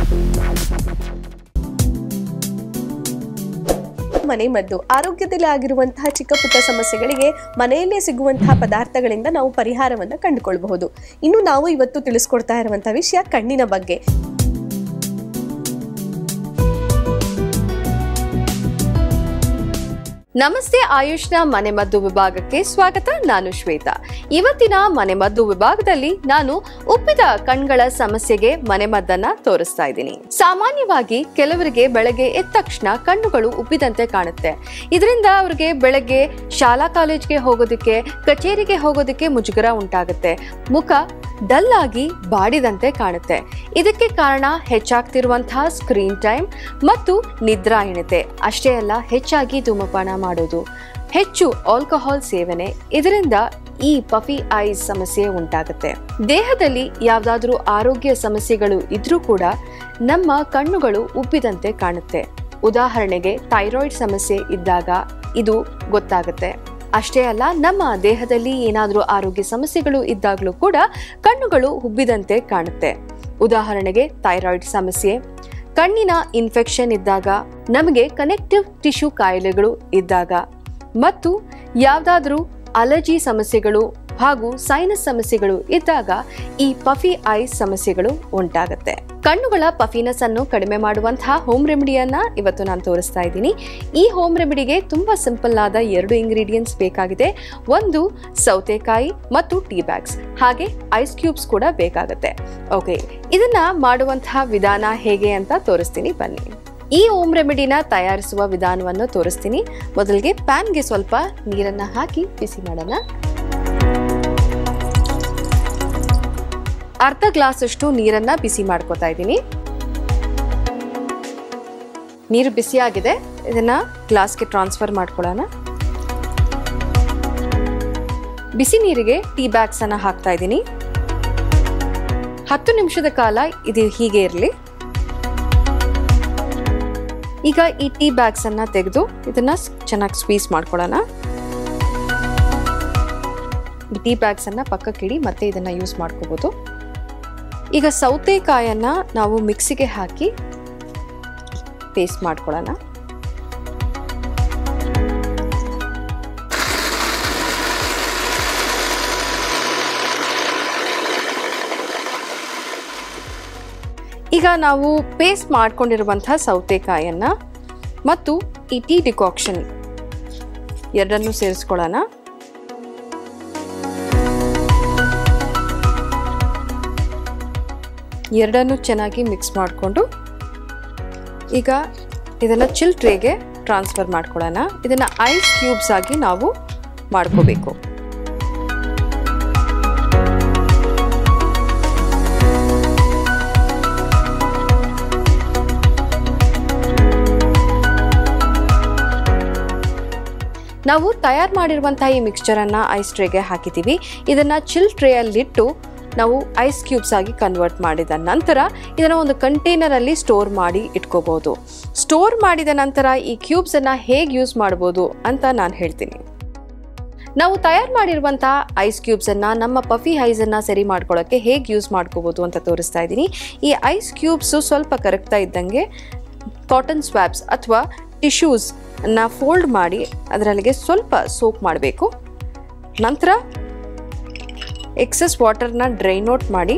ಮನೆ ಮದ್ದು ಆರೋಗ್ಯದಲ್ಲಿ ಆಗಿರುವಂತಹ ಚಿಕ್ಕ ಪುಟ್ಟ ಸಮಸ್ಯೆಗಳಿಗೆ ಮನೆಯಲ್ಲೇ ಸಿಗುವಂತಹ ಪದಾರ್ಥಗಳಿಂದ ನಾವು ಪರಿಹಾರವನ್ನು ಕಂಡುಕೊಳ್ಬಹುದು ಇನ್ನು ನಾವು ಇವತ್ತು ತಿಳಿಸ್ಕೊಡ್ತಾ ಇರುವಂತಹ ವಿಷಯ ಕಣ್ಣಿನ ಬಗ್ಗೆ ನಮಸ್ತೆ ಆಯುಷ್ನ ಮನೆಮದ್ದು ವಿಭಾಗಕ್ಕೆ ಸ್ವಾಗತ ನಾನು ಶ್ವೇತಾ ಇವತ್ತಿನ ಮನೆಮದ್ದು ವಿಭಾಗದಲ್ಲಿ ನಾನು ಉಪ್ಪಿದ ಕಣ್ಗಳ ಸಮಸ್ಯೆಗೆ ಮನೆಮದ್ದನ್ನ ತೋರಿಸ್ತಾ ಇದ್ದೀನಿ ಸಾಮಾನ್ಯವಾಗಿ ಕೆಲವರಿಗೆ ಬೆಳಗ್ಗೆ ಎದ್ದ ತಕ್ಷಣ ಕಣ್ಣುಗಳು ಉಬ್ಬಿದಂತೆ ಕಾಣುತ್ತೆ ಇದರಿಂದ ಅವ್ರಿಗೆ ಬೆಳಗ್ಗೆ ಶಾಲಾ ಕಾಲೇಜ್ಗೆ ಹೋಗೋದಕ್ಕೆ ಕಚೇರಿಗೆ ಹೋಗೋದಕ್ಕೆ ಮುಜುಗರ ಉಂಟಾಗುತ್ತೆ ಮುಖ ಡಲ್ ಆಗಿ ಬಾಡಿದಂತೆ ಕಾಣುತ್ತೆ ಇದಕ್ಕೆ ಕಾರಣ ಹೆಚ್ಚಾಗ್ತಿರುವಂತಹ ಸ್ಕ್ರೀನ್ ಟೈಮ್ ಮತ್ತು ನಿದ್ರಾಹೀನತೆ ಅಷ್ಟೇ ಅಲ್ಲ ಹೆಚ್ಚಾಗಿ ಧೂಮಪಾನ ಮಾಡೋದು ಹೆಚ್ಚು ಆಲ್ಕೋಹಾಲ್ ಸೇವನೆ ಇದರಿಂದ ಈ ಪಫಿ ಐಸ್ ಸಮಸ್ಯೆ ಉಂಟಾಗುತ್ತೆ ದೇಹದಲ್ಲಿ ಯಾವ್ದಾದ್ರೂ ಆರೋಗ್ಯ ಸಮಸ್ಯೆಗಳು ಇದ್ರೂ ಕೂಡ ನಮ್ಮ ಕಣ್ಣುಗಳು ಉಬ್ಬಿದಂತೆ ಕಾಣುತ್ತೆ ಉದಾಹರಣೆಗೆ ಥೈರಾಯ್ಡ್ ಸಮಸ್ಯೆ ಇದ್ದಾಗ ಇದು ಗೊತ್ತಾಗುತ್ತೆ ಅಷ್ಟೇ ಅಲ್ಲ ನಮ್ಮ ದೇಹದಲ್ಲಿ ಏನಾದರೂ ಆರೋಗ್ಯ ಸಮಸ್ಯೆಗಳು ಇದ್ದಾಗಲೂ ಕೂಡ ಕಣ್ಣುಗಳು ಉಬ್ಬಿದಂತೆ ಕಾಣುತ್ತೆ ಉದಾಹರಣೆಗೆ ಥೈರಾಯ್ಡ್ ಸಮಸ್ಯೆ ಕಣ್ಣಿನ ಇನ್ಫೆಕ್ಷನ್ ಇದ್ದಾಗ ನಮಗೆ ಕನೆಕ್ಟಿವ್ ಟಿಶ್ಯೂ ಕಾಯಿಲೆಗಳು ಇದ್ದಾಗ ಮತ್ತು ಯಾವುದಾದ್ರೂ ಅಲರ್ಜಿ ಸಮಸ್ಯೆಗಳು ಹಾಗೂ ಸೈನಸ್ ಸಮಸ್ಯೆಗಳು ಇದ್ದಾಗ ಈ ಪಫಿ ಐಸ್ ಸಮಸ್ಯೆಗಳು ಉಂಟಾಗುತ್ತೆ ಕಣ್ಣುಗಳ ಪಫಿನೆಸ್ ಅನ್ನು ಕಡಿಮೆ ಮಾಡುವಂತಹ ಹೋಮ್ ರೆಮಿಡಿಯನ್ನ ಇವತ್ತು ನಾನು ತೋರಿಸ್ತಾ ಇದ್ದೀನಿ ಈ ಹೋಮ್ ರೆಮಿಡಿಗೆ ತುಂಬಾ ಸಿಂಪಲ್ ಆದ ಎರಡು ಇಂಗ್ರೀಡಿಯೆಂಟ್ಸ್ ಬೇಕಾಗಿದೆ ಒಂದು ಸೌತೆಕಾಯಿ ಮತ್ತು ಟೀ ಬ್ಯಾಗ್ಸ್ ಹಾಗೆ ಐಸ್ ಕ್ಯೂಬ್ಸ್ ಕೂಡ ಬೇಕಾಗುತ್ತೆ ಓಕೆ ಇದನ್ನ ಮಾಡುವಂತಹ ವಿಧಾನ ಹೇಗೆ ಅಂತ ತೋರಿಸ್ತೀನಿ ಬನ್ನಿ ಈ ಓಮ್ ರೆಮಿಡಿನ ತಯಾರಿಸುವ ವಿಧಾನವನ್ನು ತೋರಿಸ್ತೀನಿ ಮೊದಲಿಗೆ ಪ್ಯಾನ್ಗೆ ಸ್ವಲ್ಪ ನೀರನ್ನ ಹಾಕಿ ಬಿಸಿ ಮಾಡೋಣ ಅರ್ಧ ಗ್ಲಾಸ್ ಅಷ್ಟು ನೀರನ್ನ ಬಿಸಿ ಮಾಡ್ಕೊತಾ ಇದ್ದೀನಿ ನೀರು ಬಿಸಿಯಾಗಿದೆ ಇದನ್ನ ಗ್ಲಾಸ್ಗೆ ಟ್ರಾನ್ಸ್ಫರ್ ಮಾಡ್ಕೊಳ್ಳೋಣ ಬಿಸಿ ನೀರಿಗೆ ಟೀ ಬ್ಯಾಗ್ಸ್ ಅನ್ನ ಹಾಕ್ತಾ ಇದ್ದೀನಿ ಹತ್ತು ನಿಮಿಷದ ಕಾಲ ಇದು ಹೀಗೆ ಇರಲಿ ಈಗ ಈ ಟೀ ಬ್ಯಾಗ್ಸ್ ಅನ್ನ ತೆಗೆದು ಇದನ್ನ ಚೆನ್ನಾಗಿ ಸ್ವೀಸ್ ಮಾಡ್ಕೊಳ್ಳೋಣ ಈ ಟೀ ಬ್ಯಾಗ್ಸ್ ಅನ್ನ ಪಕ್ಕಕ್ಕಿಡಿ ಮತ್ತೆ ಇದನ್ನ ಯೂಸ್ ಮಾಡ್ಕೋಬಹುದು ಈಗ ಸೌತೆಕಾಯನ್ನ ನಾವು ಮಿಕ್ಸಿಗೆ ಹಾಕಿ ಪೇಸ್ಟ್ ಮಾಡ್ಕೊಳ್ಳೋಣ ಈಗ ನಾವು ಪೇಸ್ಟ್ ಮಾಡ್ಕೊಂಡಿರುವಂತಹ ಸೌತೆಕಾಯನ್ನ ಮತ್ತು ಈ ಟೀ ಡಿಕಾಕ್ಷನ್ ಎರಡನ್ನೂ ಸೇರಿಸ್ಕೊಳ್ಳೋಣ ಎರಡನ್ನೂ ಚೆನ್ನಾಗಿ ಮಿಕ್ಸ್ ಮಾಡಿಕೊಂಡು ಈಗ ಇದನ್ನು ಚಿಲ್ ಟ್ರೇಗೆ ಟ್ರಾನ್ಸ್ಫರ್ ಮಾಡ್ಕೊಳ್ಳೋಣ ಇದನ್ನು ಐಸ್ ಕ್ಯೂಬ್ಸ್ ಆಗಿ ನಾವು ಮಾಡ್ಕೋಬೇಕು ನಾವು ತಯಾರು ಮಾಡಿರುವಂತಹ ಈ ಮಿಕ್ಸ್ಚರನ್ನು ಐಸ್ ಟ್ರೇಗೆ ಹಾಕಿದ್ದೀವಿ ಇದನ್ನು ಚಿಲ್ ಟ್ರೇಯಲ್ಲಿಟ್ಟು ನಾವು ಐಸ್ ಕ್ಯೂಬ್ಸ್ ಆಗಿ ಕನ್ವರ್ಟ್ ಮಾಡಿದ ನಂತರ ಇದನ್ನು ಒಂದು ಕಂಟೈನರಲ್ಲಿ ಸ್ಟೋರ್ ಮಾಡಿ ಇಟ್ಕೋಬಹುದು ಸ್ಟೋರ್ ಮಾಡಿದ ನಂತರ ಈ ಕ್ಯೂಬ್ಸನ್ನು ಹೇಗೆ ಯೂಸ್ ಮಾಡ್ಬೋದು ಅಂತ ನಾನು ಹೇಳ್ತೀನಿ ನಾವು ತಯಾರು ಮಾಡಿರುವಂತಹ ಐಸ್ ಕ್ಯೂಬ್ಸನ್ನು ನಮ್ಮ ಪಫಿ ಐಸನ್ನು ಸರಿ ಮಾಡ್ಕೊಳ್ಳೋಕ್ಕೆ ಹೇಗೆ ಯೂಸ್ ಮಾಡ್ಕೋಬೋದು ಅಂತ ತೋರಿಸ್ತಾ ಇದ್ದೀನಿ ಈ ಐಸ್ ಕ್ಯೂಬ್ಸು ಸ್ವಲ್ಪ ಕರಗ್ತಾ ಇದ್ದಂಗೆ ಕಾಟನ್ ಸ್ವ್ಯಾಬ್ಸ್ ಅಥವಾ ಟಿಶ್ಯೂಸ್ ಅನ್ನ ಫೋಲ್ಡ್ ಮಾಡಿ ಅದರಲ್ಲಿಗೆ ಸ್ವಲ್ಪ ಸೋಪ್ ಮಾಡಬೇಕು ನಂತರ ಎಕ್ಸಸ್ ವಾಟರ್ನ ಡ್ರೈನ್ ಔಟ್ ಮಾಡಿ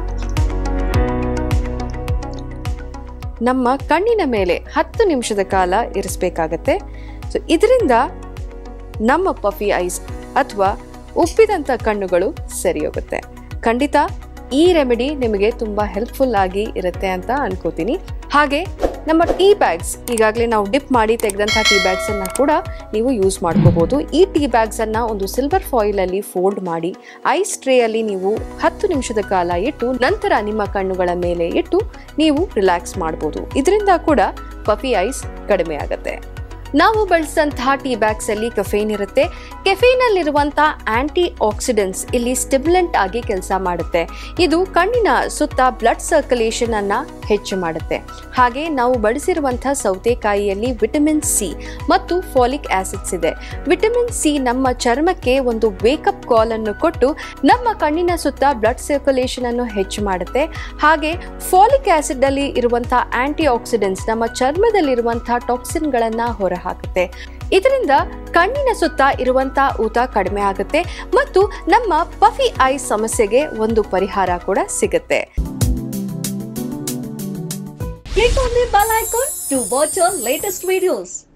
ನಮ್ಮ ಕಣ್ಣಿನ ಮೇಲೆ ಹತ್ತು ನಿಮಿಷದ ಕಾಲ ಇರಿಸಬೇಕಾಗತ್ತೆ ಸೊ ಇದರಿಂದ ನಮ್ಮ ಪಫಿ ಐಸ್ ಅಥವಾ ಉಪ್ಪಿದಂಥ ಕಣ್ಣುಗಳು ಸರಿ ಹೋಗುತ್ತೆ ಖಂಡಿತ ಈ ರೆಮಿಡಿ ನಿಮಗೆ ತುಂಬ ಹೆಲ್ಪ್ಫುಲ್ ಆಗಿ ಇರುತ್ತೆ ಅಂತ ಅನ್ಕೋತೀನಿ ಹಾಗೆ ನಮ್ಮ ಟೀ ಬ್ಯಾಗ್ಸ್ ಈಗಾಗಲೇ ನಾವು ಡಿಪ್ ಮಾಡಿ ತೆಗೆದಂಥ ಟೀ ಬ್ಯಾಗ್ಸನ್ನು ಕೂಡ ನೀವು ಯೂಸ್ ಮಾಡ್ಕೋಬೋದು ಈ ಟೀ ಬ್ಯಾಗ್ಸನ್ನು ಒಂದು ಸಿಲ್ವರ್ ಫಾಯಿಲಲ್ಲಿ ಫೋಲ್ಡ್ ಮಾಡಿ ಐಸ್ ಟ್ರೇಯಲ್ಲಿ ನೀವು ಹತ್ತು ನಿಮಿಷದ ಕಾಲ ಇಟ್ಟು ನಂತರ ನಿಮ್ಮ ಕಣ್ಣುಗಳ ಮೇಲೆ ಇಟ್ಟು ನೀವು ರಿಲ್ಯಾಕ್ಸ್ ಮಾಡ್ಬೋದು ಇದರಿಂದ ಕೂಡ ಪಫಿ ಐಸ್ ಕಡಿಮೆ ಆಗುತ್ತೆ ನಾವು ಬಳಸಿದಂತಹ ಟೀ ಬ್ಯಾಗ್ಸ್ ಅಲ್ಲಿ ಕೆಫೇನ್ ಇರುತ್ತೆ ಕೆಫೇನ್ ಅಲ್ಲಿರುವಂತಹ ಆಂಟಿ ಆಕ್ಸಿಡೆಂಟ್ಸ್ ಇಲ್ಲಿ ಸ್ಟಿಮ್ಯುಲೆಂಟ್ ಆಗಿ ಕೆಲಸ ಮಾಡುತ್ತೆ ಇದು ಕಣ್ಣಿನ ಸುತ್ತ ಬ್ಲಡ್ ಸರ್ಕ್ಯುಲೇಷನ್ ಅನ್ನ ಹೆಚ್ಚು ಮಾಡುತ್ತೆ ಹಾಗೆ ನಾವು ಬಳಸಿರುವಂಥ ಸೌತೆಕಾಯಿಯಲ್ಲಿ ವಿಟಮಿನ್ ಸಿ ಮತ್ತು ಫಾಲಿಕ್ ಆಸಿಡ್ಸ್ ಇದೆ ವಿಟಮಿನ್ ಸಿ ನಮ್ಮ ಚರ್ಮಕ್ಕೆ ಒಂದು ವೇಕಪ್ ಕಾಲ್ ಅನ್ನು ಕೊಟ್ಟು ನಮ್ಮ ಕಣ್ಣಿನ ಸುತ್ತ ಬ್ಲಡ್ ಸರ್ಕ್ಯುಲೇಷನ್ ಅನ್ನು ಹೆಚ್ಚು ಮಾಡುತ್ತೆ ಹಾಗೆ ಫಾಲಿಕ್ ಆಸಿಡ್ ಅಲ್ಲಿ ಇರುವಂತಹ ಆಂಟಿ ಆಕ್ಸಿಡೆಂಟ್ಸ್ ನಮ್ಮ ಚರ್ಮದಲ್ಲಿರುವಂತಹ ಟಾಕ್ಸಿನ್ಗಳನ್ನ ಹೊರಹಾಕುತ್ತೆ ಇದರಿಂದ ಕಣ್ಣಿನ ಸುತ್ತ ಇರುವಂತಹ ಊತ ಕಡಿಮೆ ಆಗುತ್ತೆ ಮತ್ತು ನಮ್ಮ ಪಫಿ ಐ ಸಮಸ್ಯೆಗೆ ಒಂದು ಪರಿಹಾರ ಕೂಡ ಸಿಗುತ್ತೆ Click on the bell icon to watch our latest videos.